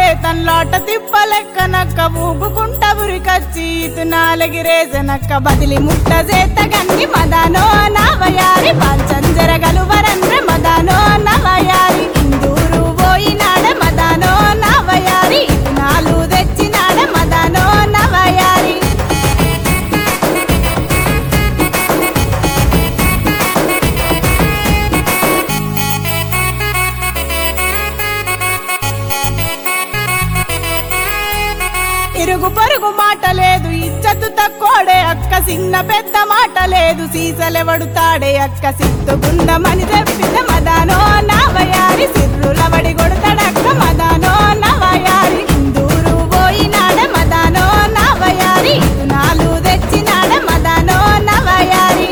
తన్లాట తిప్పలెక్కనక్క ఊగుకుంట ఉరికచ్చి ఇటు నాలగిరేజనక్క బదిలి ముట్ట చేత గన్ని మదానో నవయారి పాల్చంజర గలువరన్రె మదానో నవయారి ఇందూరు పోయినాడ మదానో నవయారి ఇటు నాలు తెచ్చినాడ మదానో నవయారి ఇరుగు పొరుగు మాట లేదు ఇజ్జతు తక్కువడే అక్క చిన్న పెద్ద మాట లేదు సీసలెవడుతాడే అక్క సిత్తుగుండమని చెప్పిన మదానో నవయారి సిర్రులవడి కొడతాడక్క మదానో నవయారి ఇందూరు పోయినాడ మదానో నవయారి నాలు తెచ్చినాడ మదానో నవయారి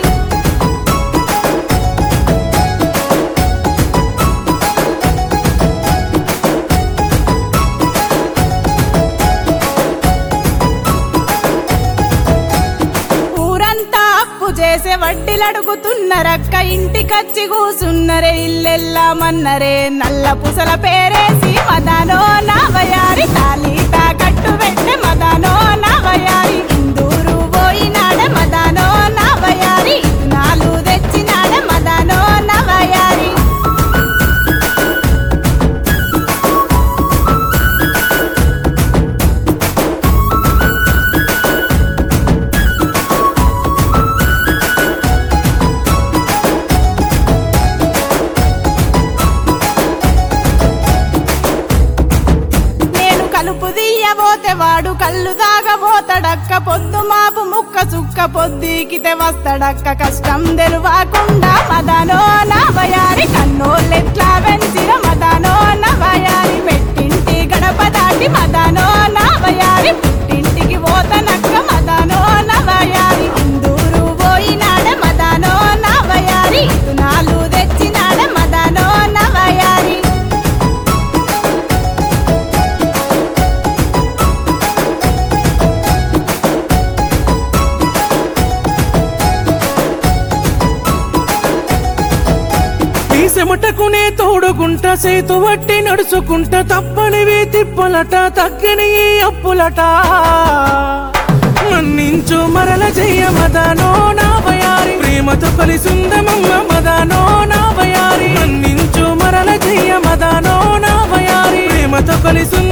ఊరంతా అప్పు చేసే వడ్డీలడుగుతున్నారక్క ఇంటికచ్చి కూసున్నరే ఇల్లెల్లామన్నరే నల్ల పుసల పేరేసి మదానో నవయారి తాలీట కట్టు పెట్టే మదానో నవయారి ఇందూరు పోయినాడ మదానో నవయారి నాలు తెచ్చినాడ మదానో నవయారి నేను కలుపు తీయబోతే వాడు కళ్ళు దాగబోతాడక్క పొద్దు మాపు ముక్క సుక్క పొద్దుకితే వస్తాడక్క కష్టం తెలవకుండా మదనో నవయారి కన్నోళ్ళెట్లా వెంచిన మదనో నవయారి పెట్టింటి గడప దాటి మదనో నవయారి పుట్టింటికి పోతనక్క మదనో నవయారి ఇందూరు పోయినాడ మదనో నవయారి నాలు తెచ్చినాడ మదనో నవయారి ఈ చెమటకునే తోడుకుంట సేతు వట్టి నడుచుకుంట తప్పనివి తిప్పులట తగ్గని ఈ అప్పులట మన్నించు మరల చెయ్య మదనో నా బయారి ప్రేమతో కలిసుందమమ్మ మదనో నా బయారి మన్నించు మరల చెయ్య మదనో నా బయారి ప్రేమతో కలిసుంద